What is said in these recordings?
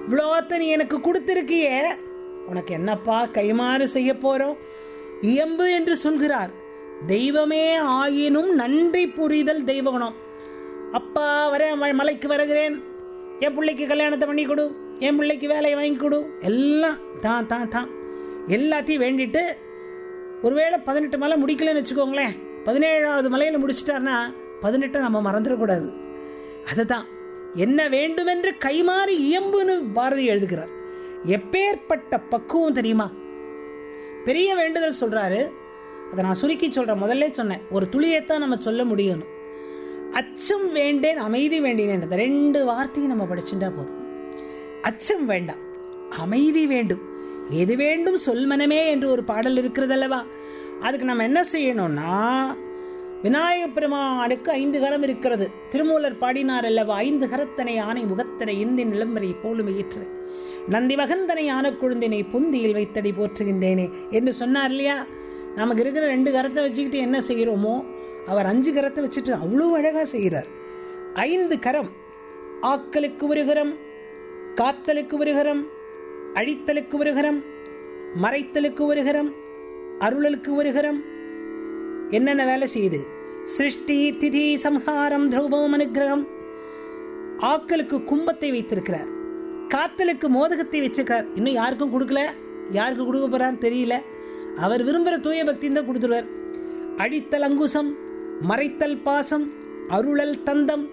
இவ்வளோத்த நீ எனக்கு கொடுத்திருக்கியே உனக்கு என்னப்பா கைமாறு செய்ய போறோம் இயம்பு என்று சொல்கிறார் தெய்வமே ஆயினும் நன்றி புரிதல் தெய்வகுணம் அப்பா வர ம- மலைக்கு வருகிறேன் என் பிள்ளைக்கு கல்யாணத்தை பண்ணி கொடு என் பிள்ளைக்கு வேலையை வாங்கி கொடு எல்லாம் தான் தான் தான் எல்லாத்தையும் வேண்டிட்டு ஒருவேளை பதினெட்டு மலை முடிக்கலன்னு வச்சுக்கோங்களேன் பதினேழாவது மலையில முடிச்சிட்டாருன்னா பதினெட்டை நம்ம மறந்துடக்கூடாது அதுதான் என்ன வேண்டுமென்று கைமாறி இயம்புன்னு பாரதி எழுதுகிறார் எப்பேற்பட்ட பக்குவம் தெரியுமா பெரிய வேண்டுதல் சொல்றாரு அதை நான் சுருக்கி சொல்றேன் முதல்ல சொன்னேன் ஒரு துளியைத்தான் நம்ம சொல்ல முடியும் அச்சம் வேண்டேன் அமைதி வேண்டினேன் இந்த ரெண்டு வார்த்தையும் நம்ம படிச்சுட்டா போதும் அச்சம் வேண்டாம் அமைதி வேண்டும் எது வேண்டும் சொல் மனமே என்று ஒரு பாடல் இருக்கிறது அல்லவா அதுக்கு நம்ம என்ன செய்யணும்னா விநாயக பெருமானுக்கு ஐந்து கரம் இருக்கிறது திருமூலர் பாடினார் அல்லவா ஐந்து கரத்தனை ஆனை முகத்தனை இந்தின் நிலம்பரை போலுமை ஏற்று நந்தி மகந்தனை ஆன குழுந்தினை புந்தியில் வைத்தடி போற்றுகின்றேனே என்று சொன்னார் இல்லையா நமக்கு இருக்கிற ரெண்டு கரத்தை வச்சுக்கிட்டு என்ன செய்கிறோமோ அவர் அஞ்சு கரத்தை வச்சுட்டு அவ்வளோ அழகா செய்கிறார் ஐந்து கரம் ஆக்கலுக்கு ஒரு கரம் காத்தலுக்கு ஒரு கரம் அழித்தலுக்கு ஒரு கரம் மறைத்தலுக்கு ஒரு கரம் அருளலுக்கு ஒரு கரம் என்னென்ன வேலை செய்யுது சிருஷ்டி திதி சம்ஹாரம் திரௌபம் அனுகிரகம் ஆக்கலுக்கு கும்பத்தை வைத்திருக்கிறார் காத்தலுக்கு மோதகத்தை வச்சிருக்கார் இன்னும் யாருக்கும் கொடுக்கல யாருக்கு கொடுக்க போறான்னு தெரியல அவர் விரும்புகிற தூய பக்தி தான் கொடுத்துருவார் அழித்தல் அங்குசம் மறைத்தல் பாசம் அருளல் தந்தம்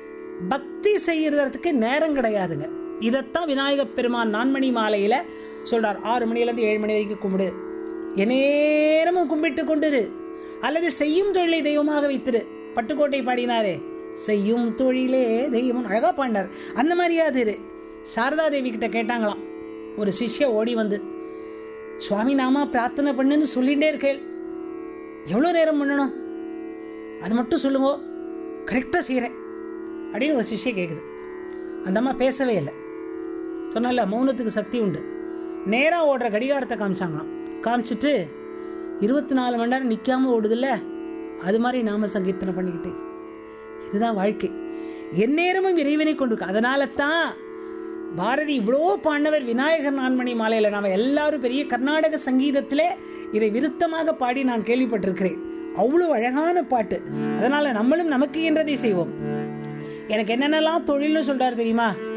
பக்தி செய்யறதுக்கு நேரம் கிடையாதுங்க இதைத்தான் விநாயக பெருமான் நான்மணி மாலையில சொல்றார் ஆறு மணில இருந்து ஏழு மணி வரைக்கும் கும்பிடு எந்நேரமும் கும்பிட்டு கொண்டிரு அல்லது செய்யும் தொழிலை தெய்வமாக வைத்திரு பட்டுக்கோட்டை பாடினாரே செய்யும் தொழிலே தெய்வம் அழகா பாடினார் அந்த மாதிரியாவது இரு சாரதா தேவி கிட்ட கேட்டாங்களாம் ஒரு சிஷ்ய ஓடி வந்து சுவாமி நாமா பிரார்த்தனை பண்ணுன்னு சொல்லிட்டே இருக்கேள் எவ்வளோ நேரம் பண்ணணும் அது மட்டும் சொல்லுங்க கரெக்டாக செய்கிறேன் அப்படின்னு ஒரு சிஷ்ய கேட்குது அந்த அம்மா பேசவே இல்லை சொன்னால மௌனத்துக்கு சக்தி உண்டு நேராக ஓடுற கடிகாரத்தை காமிச்சாங்களாம் காமிச்சிட்டு இருபத்தி நாலு மணி நேரம் நிற்காம ஓடுதுல்ல அது மாதிரி நாம சங்கீர்த்தனை பண்ணிக்கிட்டு இதுதான் வாழ்க்கை எந்நேரமும் இறைவனை கொண்டிருக்கு அதனால தான் பாரதி இவ்வளோ பாண்டவர் விநாயகர் நான்மணி மாலையில் நாம எல்லாரும் பெரிய கர்நாடக சங்கீதத்திலே இதை விருத்தமாக பாடி நான் கேள்விப்பட்டிருக்கிறேன் அவ்வளோ அழகான பாட்டு அதனால நம்மளும் நமக்கு என்றதை செய்வோம் எனக்கு என்னென்னலாம் தொழில்னு சொல்றாரு தெரியுமா